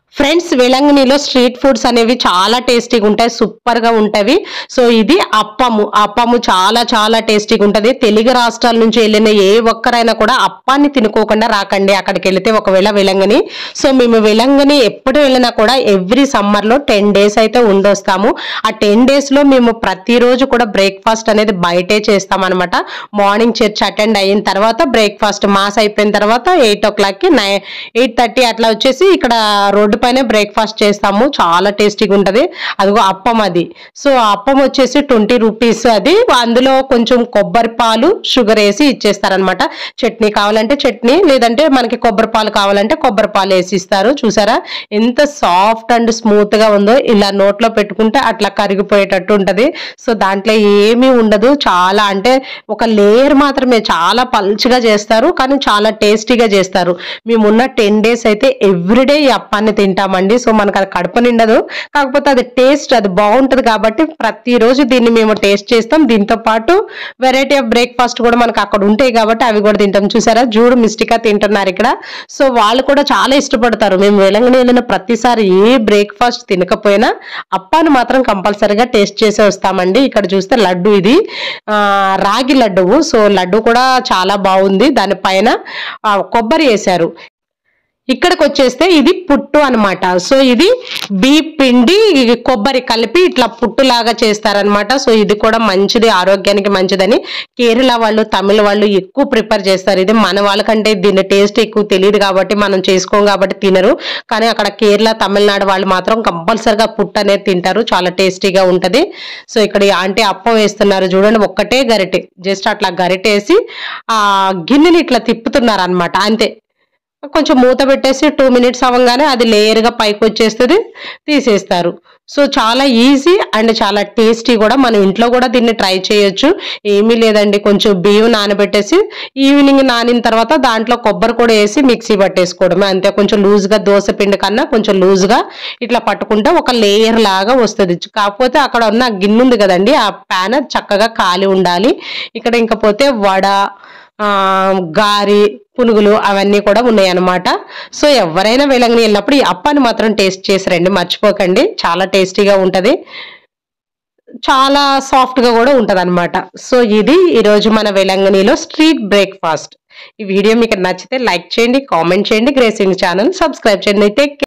friends వెలంగినిలో street foods అనేవి చాలా టేస్టీగా ఉంటాయి సూపర్ గా ఉంటవి సో ఇది అప్పము అప్పము చాలా చాలా టేస్టీగా ఉంటది తెలుగు రాష్ట్రాల నుంచి వెళ్ళిన ఏ ఒక్కరైనా కూడా అప్పాన్ని తినుకోకుండా రాకండి అక్కడికి వెళితే ఒకవేళ వెలంగని సో మేము వెలంగని ఎప్పుడు వెళ్ళినా కూడా ఎవ్రీ సమ్మర్ లో టెన్ డేస్ అయితే ఉండొస్తాము ఆ టెన్ డేస్ లో మేము ప్రతిరోజు కూడా బ్రేక్ఫాస్ట్ అనేది బయటే చేస్తాం అనమాట మార్నింగ్ చర్చ్ అటెండ్ అయిన తర్వాత బ్రేక్ఫాస్ట్ మాస్ అయిపోయిన తర్వాత ఎయిట్ ఓ క్లాక్ కి నైన్ ఎయిట్ థర్టీ అట్లా వచ్చేసి ఇక్కడ రోడ్డు పైన బ్రేక్ఫాస్ట్ చేస్తాము చాలా టేస్టీగా ఉంటది అదిగో అప్పం అది సో ఆ అప్పం వచ్చేసి ట్వంటీ రూపీస్ అది అందులో కొంచెం కొబ్బరి పాలు షుగర్ వేసి ఇచ్చేస్తారనమాట చట్నీ కావాలంటే చట్నీ లేదంటే మనకి కొబ్బరి పాలు కావాలంటే కొబ్బరి పాలు వేసి ఇస్తారు చూసారా ఎంత సాఫ్ట్ అండ్ స్మూత్ గా ఉందో ఇలా నోట్లో పెట్టుకుంటే అట్లా కరిగిపోయేటట్టు ఉంటది సో దాంట్లో ఏమీ ఉండదు చాలా అంటే ఒక లేయర్ మాత్రమే చాలా పల్చగా చేస్తారు కానీ చాలా టేస్టీగా చేస్తారు మేమున్న టెన్ డేస్ అయితే ఎవ్రీడే ఈ అప్పాన్ని తింటామండి సో మనకు అది కడుపు నిండదు కాకపోతే అది టేస్ట్ అది బాగుంటది కాబట్టి ప్రతిరోజు దీన్ని మేము టేస్ట్ చేస్తాం దీంతో పాటు వెరైటీ ఆఫ్ బ్రేక్ఫాస్ట్ కూడా మనకు అక్కడ ఉంటాయి కాబట్టి అవి కూడా తింటాం చూసారా జూడు మిస్టికా తింటున్నారు ఇక్కడ సో వాళ్ళు కూడా చాలా ఇష్టపడతారు మేము వెలంగని వెళ్ళిన ప్రతిసారి ఏ బ్రేక్ఫాస్ట్ తినకపోయినా అప్పాను మాత్రం కంపల్సరీగా టేస్ట్ చేసే వస్తామండి ఇక్కడ చూస్తే లడ్డు ఇది ఆ, రాగి లడ్డువు సో లడ్డు కూడా చాలా బాగుంది దానిపైన ఆ, కొబ్బరి వేశారు ఇక్కడికి వచ్చేస్తే ఇది పుట్టు అన్నమాట సో ఇది బీ పిండి కొబ్బరి కలిపి ఇట్లా పుట్టులాగా చేస్తారనమాట సో ఇది కూడా మంచిది ఆరోగ్యానికి మంచిదని కేరళ వాళ్ళు తమిళ వాళ్ళు ఎక్కువ ప్రిపేర్ చేస్తారు ఇది మన వాళ్ళకంటే దీని టేస్ట్ ఎక్కువ తెలియదు కాబట్టి మనం చేసుకోం కాబట్టి తినరు కానీ అక్కడ కేరళ తమిళనాడు వాళ్ళు మాత్రం కంపల్సరిగా పుట్టు అనేది తింటారు చాలా టేస్టీగా ఉంటది సో ఇక్కడ ఈ ఆంటీ అప్పం వేస్తున్నారు చూడండి ఒక్కటే గరిటె జస్ట్ అట్లా గరిటేసి ఆ గిన్నెని ఇట్లా తిప్పుతున్నారు అనమాట అంతే కొంచెం మూత పెట్టేసి టూ మినిట్స్ అవ్వగానే అది లేయర్గా పైకి వచ్చేస్తుంది తీసేస్తారు సో చాలా ఈజీ అండ్ చాలా టేస్టీ కూడా మన ఇంట్లో కూడా దీన్ని ట్రై చేయొచ్చు ఏమీ లేదండి కొంచెం బియ్యం నానబెట్టేసి ఈవినింగ్ నానిన తర్వాత దాంట్లో కొబ్బరి కూడా వేసి మిక్సీ పట్టేసుకోవడమే అంతే కొంచెం లూజ్గా దోశ పిండి కన్నా కొంచెం లూజ్గా ఇట్లా పట్టుకుంటే ఒక లేయర్ లాగా వస్తుంది కాకపోతే అక్కడ ఉన్న గిన్నె ఉంది కదండి ఆ ప్యాన్ చక్కగా కాలి ఉండాలి ఇక్కడ ఇంకా పోతే వడ ఆ, గారి పునుగులు అవన్నీ కూడా ఉన్నాయి అన్నమాట సో ఎవరైనా వేలంగిని వెళ్ళినప్పుడు ఈ అప్పాన్ని మాత్రం టేస్ట్ చేసి రండి మర్చిపోకండి చాలా టేస్టీగా ఉంటది చాలా సాఫ్ట్ గా కూడా ఉంటది అనమాట సో ఇది ఈరోజు మన వెలంగనిలో స్ట్రీట్ బ్రేక్ఫాస్ట్ ఈ వీడియో మీకు నచ్చితే లైక్ చేయండి కామెంట్ చేయండి గ్రేసింగ్ ఛానల్ సబ్స్క్రైబ్ చేయండి అయితే